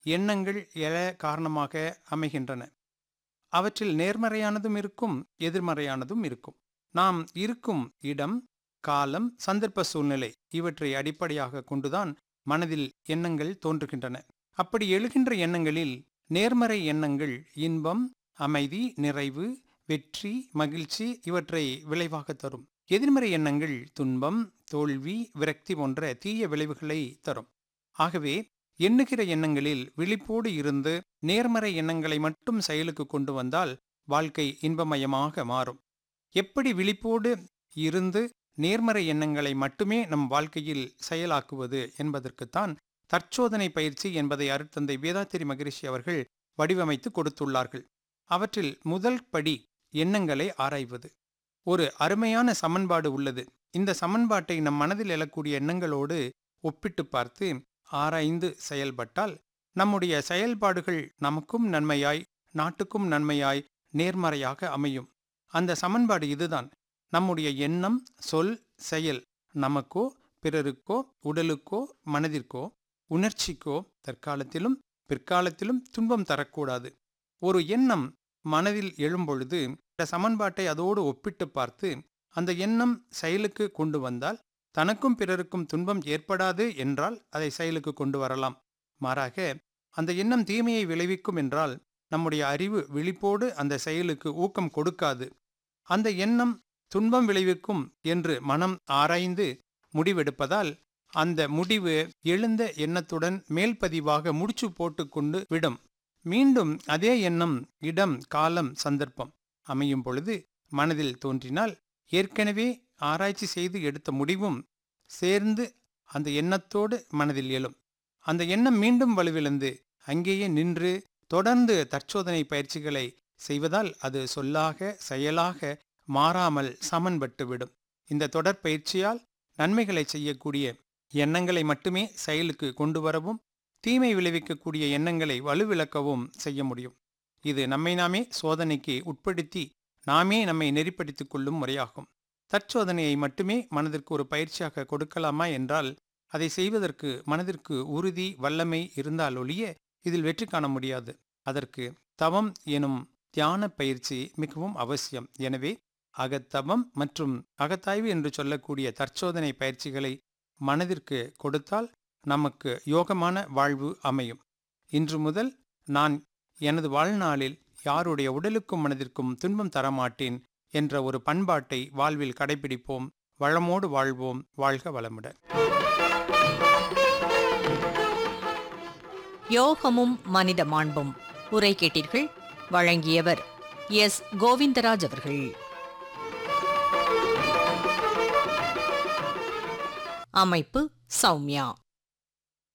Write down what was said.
எண்ணங்கள் எழ காரணமாக அமைகின்றன அவற்றில் நேர்மறையானதும் இருக்கும் எதிர்மறையானதும் இருக்கும் நாம் இருக்கும் இடம் காலம் சந்தர்ப்ப சூழ்நிலை இவற்றை அடிப்படையாக கொண்டுதான் மனதில் எண்ணங்கள் தோன்றுகின்றன அப்படி எழுகின்ற எண்ணங்களில் நேர்மறை எண்ணங்கள் இன்பம் அமைதி நிறைவு வெற்றி மகிழ்ச்சி இவற்றை விளைவாக தரும் எதிர்மறை எண்ணங்கள் துன்பம் தோல்வி விரக்தி போன்ற தீய விளைவுகளை தரும் ஆகவே எண்ணுகிற எண்ணங்களில் விழிப்போடு இருந்து நேர்மறை எண்ணங்களை மட்டும் செயலுக்கு கொண்டு வந்தால் வாழ்க்கை இன்பமயமாக மாறும் எப்படி விழிப்போடு இருந்து நேர்மறை எண்ணங்களை மட்டுமே நம் வாழ்க்கையில் செயலாக்குவது என்பதற்குத்தான் தற்சோதனை பயிற்சி என்பதை அருட்தந்தை வேதாத்திரி மகரிஷி அவர்கள் வடிவமைத்து கொடுத்துள்ளார்கள் அவற்றில் முதல் படி எண்ணங்களை ஆராய்வது ஒரு அருமையான சமன்பாடு உள்ளது இந்த சமன்பாட்டை நம் மனதில் எழக்கூடிய எண்ணங்களோடு ஒப்பிட்டு பார்த்து ஆராய்ந்து செயல்பட்டால் நம்முடைய செயல்பாடுகள் நமக்கும் நன்மையாய் நாட்டுக்கும் நன்மையாய் நேர்மறையாக அமையும் அந்த சமன்பாடு இதுதான் நம்முடைய எண்ணம் சொல் செயல் நமக்கோ பிறருக்கோ உடலுக்கோ மனதிற்கோ உணர்ச்சிக்கோ தற்காலத்திலும் பிற்காலத்திலும் துன்பம் தரக்கூடாது ஒரு எண்ணம் மனதில் எழும்பொழுது இந்த சமன்பாட்டை அதோடு ஒப்பிட்டு பார்த்து அந்த எண்ணம் செயலுக்கு கொண்டு வந்தால் தனக்கும் பிறருக்கும் துன்பம் ஏற்படாது என்றால் அதை செயலுக்கு கொண்டு வரலாம் மாறாக அந்த எண்ணம் தீமையை விளைவிக்கும் என்றால் நம்முடைய அறிவு விழிப்போடு அந்த செயலுக்கு ஊக்கம் கொடுக்காது அந்த எண்ணம் துன்பம் விளைவிக்கும் என்று மனம் ஆராய்ந்து முடிவெடுப்பதால் அந்த முடிவு எழுந்த எண்ணத்துடன் மேல்பதிவாக முடிச்சு போட்டுக்கொண்டு விடும் மீண்டும் அதே எண்ணம் இடம் காலம் சந்தர்ப்பம் அமையும் பொழுது மனதில் தோன்றினால் ஏற்கனவே ஆராய்ச்சி செய்து எடுத்த முடிவும் சேர்ந்து அந்த எண்ணத்தோடு மனதில் எழும் அந்த எண்ணம் மீண்டும் வலுவிழந்து அங்கேயே நின்று தொடர்ந்து தற்சோதனை பயிற்சிகளை செய்வதால் அது சொல்லாக செயலாக மாறாமல் சமன்பட்டுவிடும் இந்த தொடர் பயிற்சியால் நன்மைகளை செய்யக்கூடிய எண்ணங்களை மட்டுமே செயலுக்கு கொண்டு வரவும் தீமை விளைவிக்கக்கூடிய எண்ணங்களை வலுவிழக்கவும் செய்ய முடியும் இது நம்மை நாமே சோதனைக்கு உட்படுத்தி நாமே நம்மை நெறிப்படுத்திக் கொள்ளும் முறையாகும் தற்சோதனையை மட்டுமே மனதிற்கு ஒரு பயிற்சியாக கொடுக்கலாமா என்றால் அதை செய்வதற்கு மனதிற்கு உறுதி வல்லமை இருந்தால் ஒழிய இதில் வெற்றி காண முடியாது அதற்கு தவம் எனும் தியான பயிற்சி மிகவும் அவசியம் எனவே அகத்தவம் மற்றும் அகத்தாய்வு என்று சொல்லக்கூடிய தற்சோதனை பயிற்சிகளை மனதிற்கு கொடுத்தால் நமக்கு யோகமான வாழ்வு அமையும் இன்று முதல் நான் எனது வாழ்நாளில் யாருடைய உடலுக்கும் மனதிற்கும் துன்பம் தரமாட்டேன் என்ற ஒரு பண்பாட்டை வாழ்வில் கடைபிடிப்போம் வளமோடு வாழ்வோம் வாழ்க வளமுடன் யோகமும் மனித மாண்பும் உரை கேட்டீர்கள் வழங்கியவர் எஸ் கோவிந்தராஜ் அவர்கள் அமைப்பு சௌமியா